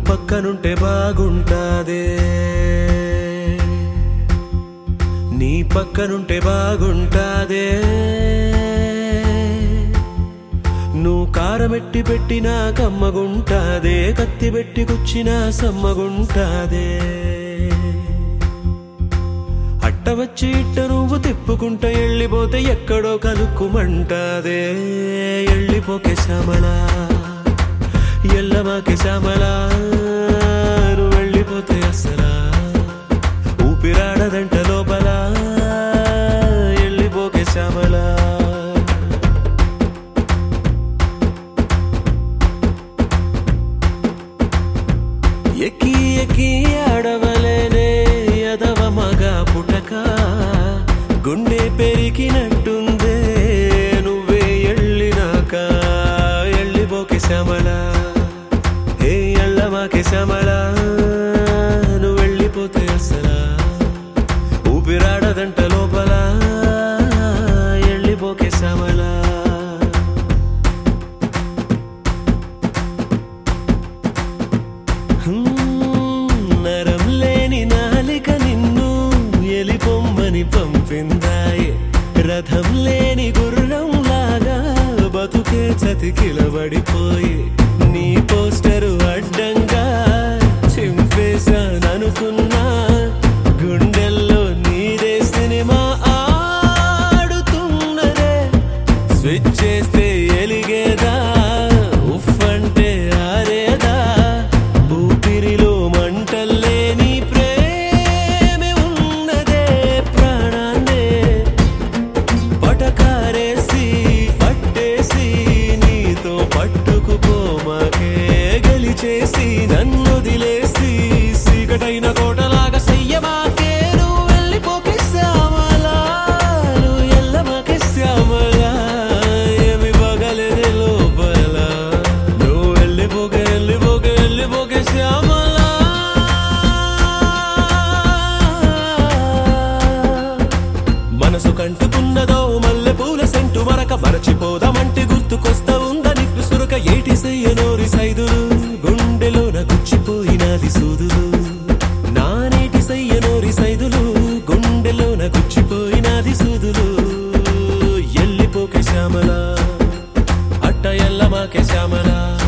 పక్కనుంటే బాగుంటాదే నీ పక్కనుంటే బాగుంటాదే నువ్వు కారమెట్టి పెట్టినా కమ్మగుంటాదే కత్తి పెట్టి కుచ్చినా సమ్మగుంటాదే అట్ట వచ్చి ఇట్ట నువ్వు తిప్పుకుంటా వెళ్ళిపోతే ఎక్కడో కలుక్కుమంటాదే వెళ్ళిపోకే శ్యామలా ఎల్లమాకే శ్యామలా నువ్వు వెళ్ళిపోతే అసలా ఊపిరాడదంట లోపల వెళ్ళిపోకే శ్యామలా ఎక్కి ఎక్కి ఆడవలేనే ఎదవ మగ పుటక గుండె పెరిగినట్టుందే నువ్వే ఎళ్ళినాక ఎళ్ళిపోకే శ్యామల హే ఎళ్ళమాకే శ్యామల నువ్వు వెళ్ళిపోతే అసలా ఊపిరాడదంట లోపల ఎళ్ళిపోకే శ్యామలా హ్మ్, నరం లేని నాలిక నిన్ను ఎలిపొమ్మని పంపిందాయే రథం లేని గుర్రం లాగా బతుకే చతికిలబడిపోయి నీ పోస్టరు అడ్డంగా చింపేశాననుకున్నా గుండెల్లో నీదే సినిమా ఆడుతున్నదే స్విచ్ చేస్తే ఎలిగేదా ఉఫ్ అంటే ఆరేదా ఊపిరిలో మంటల్లే నీ ప్రేమే ఉన్నదే ప్రాణాన్నే పటకారేసి పట్టేసి నీతో పట్టుకుపోమాకే గెలిచేసి నన్ను వదిలేసి సీకటైన కోటలాగా చెయ్యమాకే నువ్వు వెళ్ళిపోకే శ్యామలా నువ్వు ఎల్లమాకే శ్యామలా ఏమి పగలేదే లోపల నువ్వు వెళ్ళిపోకే వెళ్ళిపోకే వెళ్ళిపోకే శ్యామలా మనసు కంటుకున్నదో మల్లె పూల సెంటు మరక మరచిపోదామంటే గుర్తుకొస్తా ఉందా నిట్టు సురక ఏటి సయ్యనోరి సైదులు గుండెలోన గుచ్చిపోయినది సూదులు నానేటి సయ్యనోరి సైదులు గుండెలోన గుచ్చిపోయినది సూదులు ఎల్లిపోకే శ్యామల అట్ట ఎల్లమాకే శ్యామల